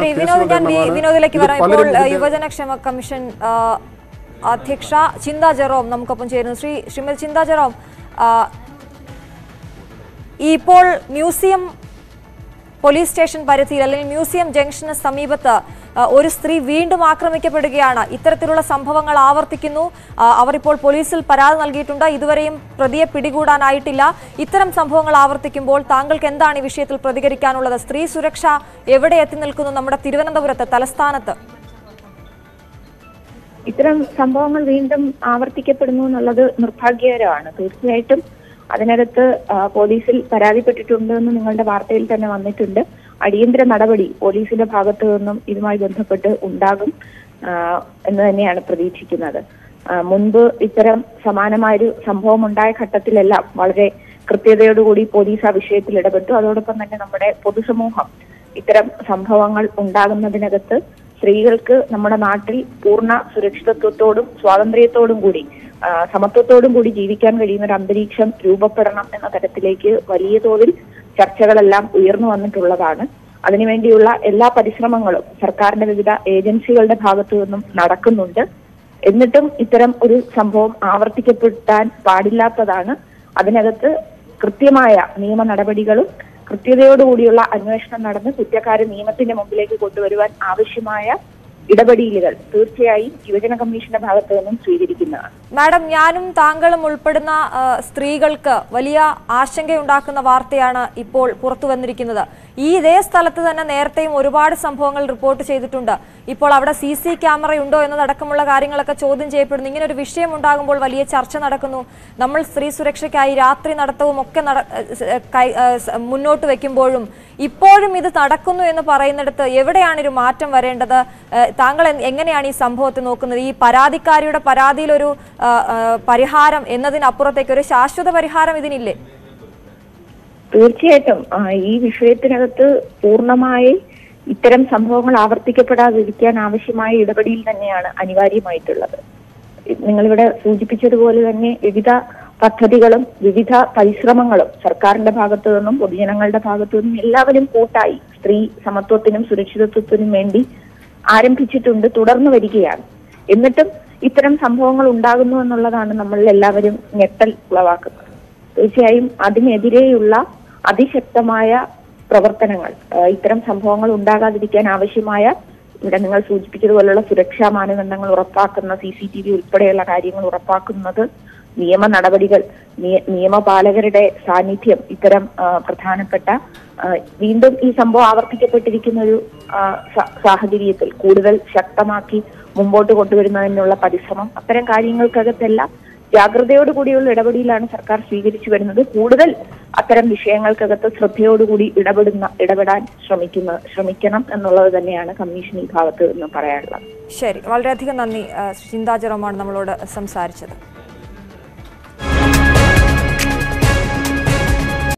ശരി വിനോദ് ഞാൻ വി- കേസുകളുടെ വിനോദിലേക്ക് ഇത് വരാം ഇപ്പോൾ പലരും ഏഹ്, ഇതിന്റെ- യുവജനക്ഷേമ കമ്മീഷൻ ആ, അധ്യക്ഷ ചിന്ത ജെറോം നമുക്കൊപ്പം ചേരുന്നു ശ്രീ ശ്രീമതി ചിന്ത ജെറോം ആ, ഈ ഇപ്പോൾ മ്യൂസിയം പോലീസ് സ്റ്റേഷൻ പരിധിയിൽ അല്ലെങ്കിൽ മ്യൂസിയം ജംഗ്ഷന് സമീപത്ത് ആ, ഒരു സ്ത്രീ വീണ്ടും ആക്രമിക്കപ്പെടുകയാണ് ഇത്തരത്തിലുള്ള സംഭവങ്ങൾ ആവർത്തിക്കുന്നു ആ, അവർ ഇപ്പോൾ പോലീസിൽ പരാതി നൽകിയിട്ടുണ്ട് ഇതുവരെയും പ്രതിയെ പിടികൂടാനായിട്ടില്ല ഇത്തരം സംഭവങ്ങൾ ആവർത്തിക്കുമ്പോൾ താങ്കൾക്ക് എന്താണ് ഈ വിഷയത്തിൽ പ്രതികരിക്കാനുള്ളത് സ്ത്രീ സുരക്ഷ എവിടെ എത്തി നിൽക്കുന്നു നമ്മുടെ തിരുവനന്തപുരത്ത് തലസ്ഥാനത്ത് ഇത്തരം സംഭവങ്ങൾ വീണ്ടും ആവർത്തിക്കപ്പെടുന്നു എന്നുള്ളത് നിർഭാഗ്യകരമാണ് തീർച്ചയായിട്ടും അതിനകത്ത് ആ, പോലീസിൽ പരാതിപ്പെട്ടിട്ടുണ്ട് എന്ന് നിങ്ങളുടെ വാർത്തയിൽ തന്നെ വന്നിട്ടുണ്ട് അടിയന്തര നടപടി പോലീസിന്റെ ഭാഗത്തു നിന്നും ഇതുമായി ബന്ധപ്പെട്ട് ഉണ്ടാകും ആ, എന്ന് തന്നെയാണ് പ്രതീക്ഷിക്കുന്നത് ആ, മുൻപ് ഇത്തരം സമാനമായൊരു സംഭവം ഉണ്ടായ ഘട്ടത്തിലെല്ലാം വളരെ കൃത്യതയോടുകൂടി പോലീസ് ആ വിഷയത്തിൽ ഇടപെട്ടു അതോടൊപ്പം തന്നെ നമ്മുടെ പൊതുസമൂഹം ഇത്തരം സംഭവങ്ങൾ ഉണ്ടാകുന്നതിനകത്ത് സ്ത്രീകൾക്ക് നമ്മുടെ നാട്ടിൽ പൂർണ്ണ സുരക്ഷിതത്വത്തോടും സ്വാതന്ത്ര്യത്തോടും കൂടി ആ, സമത്വത്തോടും കൂടി ജീവിക്കാൻ കഴിയുന്ന ഒരു അന്തരീക്ഷം രൂപപ്പെടണം എന്ന തരത്തിലേക്ക് വലിയ തോതിൽ ചർച്ചകളെല്ലാം ഉയർന്നു വന്നിട്ടുള്ളതാണ് അതിനുവേണ്ടിയുള്ള എല്ലാ പരിശ്രമങ്ങളും സർക്കാരിന്റെ വിവിധ ഏജൻസികളുടെ ഭാഗത്തു നിന്നും നടക്കുന്നുണ്ട് എന്നിട്ടും ഇത്തരം ഒരു സംഭവം ആവർത്തിക്കപ്പെട്ടാൻ പാടില്ലാത്തതാണ് അതിനകത്ത് കൃത്യമായ നിയമ നടപടികളും കൃത്യതയോടുകൂടിയുള്ള അന്വേഷണം നടന്ന് കുറ്റക്കാരെ നിയമത്തിന്റെ മുമ്പിലേക്ക് കൊണ്ടുവരുവാൻ ആവശ്യമായ ഇടപെടലുകൾ തീർച്ചയായും യുവജന കമ്മീഷന്റെ ഭാഗത്തു നിന്നും സ്വീകരിക്കുന്നതാണ് മാഡം ഞാനും താങ്കളും ഉൾപ്പെടുന്ന ആ, സ്ത്രീകൾക്ക് വലിയ ആശങ്കയുണ്ടാക്കുന്ന വാർത്തയാണ് ഇപ്പോൾ പുറത്തു വന്നിരിക്കുന്നത് ഈ ഇതേ സ്ഥലത്ത് തന്നെ നേരത്തെയും ഒരുപാട് സംഭവങ്ങൾ റിപ്പോർട്ട് ചെയ്തിട്ടുണ്ട് ഇപ്പോൾ അവിടെ സി സി ക്യാമറ ഉണ്ടോ എന്നതടക്കമുള്ള കാര്യങ്ങളൊക്കെ ചോദ്യം ചെയ്യപ്പെടുന്നു ഇങ്ങനെ ഒരു വിഷയം ഉണ്ടാകുമ്പോൾ വലിയ ചർച്ച നടക്കുന്നു നമ്മൾ സ്ത്രീ സുരക്ഷയ്ക്കായി രാത്രി നടത്തവും ഒക്കെ നട ഏഹ് കൈ- ഏഹ് സ- മുന്നോട്ട് വെക്കുമ്പോഴും ഇപ്പോഴും ഇത് നടക്കുന്നു എന്ന് പറയുന്നിടത്ത് എവിടെയാണ് ഒരു മാറ്റം വരേണ്ടത് ഏഹ് താങ്കൾ എ- എങ്ങനെയാണ് ഈ സംഭവത്തെ നോക്കുന്നത് ഈ പരാതിക്കാരിയുടെ പരാതിയിൽ ഒരു ആ, ആ, പരിഹാരം എന്നതിനപ്പുറത്തേക്ക് ഒരു ശാശ്വത പരിഹാരം ഇതിനില്ലേ തീർച്ചയായിട്ടും ആ, ഈ വിഷയത്തിനകത്ത് പൂർണ്ണമായി ഇത്തരം സംഭവങ്ങൾ ആവർത്തിക്കപ്പെടാതിരിക്കാൻ ആവശ്യമായ ഇടപെടൽ തന്നെയാണ് അനിവാര്യമായിട്ടുള്ളത് നിങ്ങളിവിടെ സൂചിപ്പിച്ചതുപോലെ തന്നെ വിവിധ പദ്ധതികളും വിവിധ പരിശ്രമങ്ങളും സർക്കാരിന്റെ ഭാഗത്തു നിന്നും പൊതുജനങ്ങളുടെ ഭാഗത്തു നിന്നും എല്ലാവരും കൂട്ടായി സ്ത്രീ സമത്വത്തിനും സുരക്ഷിതത്വത്തിനും വേണ്ടി ആരംഭിച്ചിട്ടുണ്ട് തുടർന്നു വരികയാണ് എന്നിട്ടും ഇത്തരം സംഭവങ്ങൾ ഉണ്ടാകുന്നു എന്നുള്ളതാണ് നമ്മളിൽ എല്ലാവരും ഞെട്ടൽ ഉളവാക്കുന്നത് തീർച്ചയായും അതിനെതിരെയുള്ള അതിശക്തമായ പ്രവർത്തനങ്ങൾ ആ, ഇത്തരം സംഭവങ്ങൾ ഉണ്ടാകാതിരിക്കാൻ ആവശ്യമായ ഇവിടെ നിങ്ങൾ സൂചിപ്പിച്ചതുപോലുള്ള സുരക്ഷാ മാനദണ്ഡങ്ങൾ ഉറപ്പാക്കുന്ന സി സി ടി വി ഉൾപ്പെടെയുള്ള കാര്യങ്ങൾ ഉറപ്പാക്കുന്നത് നിയമ നടപടികൾ നിയ- നിയമപാലകരുടെ സാന്നിധ്യം ഇത്തരം ആ, പ്രധാനപ്പെട്ട ആ, വീണ്ടും ഈ സംഭവം ആവർത്തിക്കപ്പെട്ടിരിക്കുന്ന ഒരു ആ, സ- സാഹചര്യത്തിൽ കൂടുതൽ ശക്തമാക്കി മുമ്പോട്ട് കൊണ്ടുവരുന്നതിനുള്ള പരിശ്രമം അത്തരം കാര്യങ്ങൾക്കകത്തെല്ലാം ജാഗ്രതയോടുകൂടിയുള്ള ഇടപെടലാണ് സർക്കാർ സ്വീകരിച്ചു വരുന്നത് കൂടുതൽ അത്തരം വിഷയങ്ങൾക്കകത്ത് ശ്രദ്ധയോടുകൂടി ഇടപെടുന്ന ഇടപെടാൻ ശ്രമിക്കുന്ന ശ്രമിക്കണം എന്നുള്ളത് തന്നെയാണ് കമ്മീഷൻ ഈ ഭാഗത്ത് നിന്ന് പറയാനുള്ളത് ശരി വളരെയധികം നന്ദി ആ, ചിന്താ ജെറോമാണ് നമ്മളോട് സംസാരിച്ചത്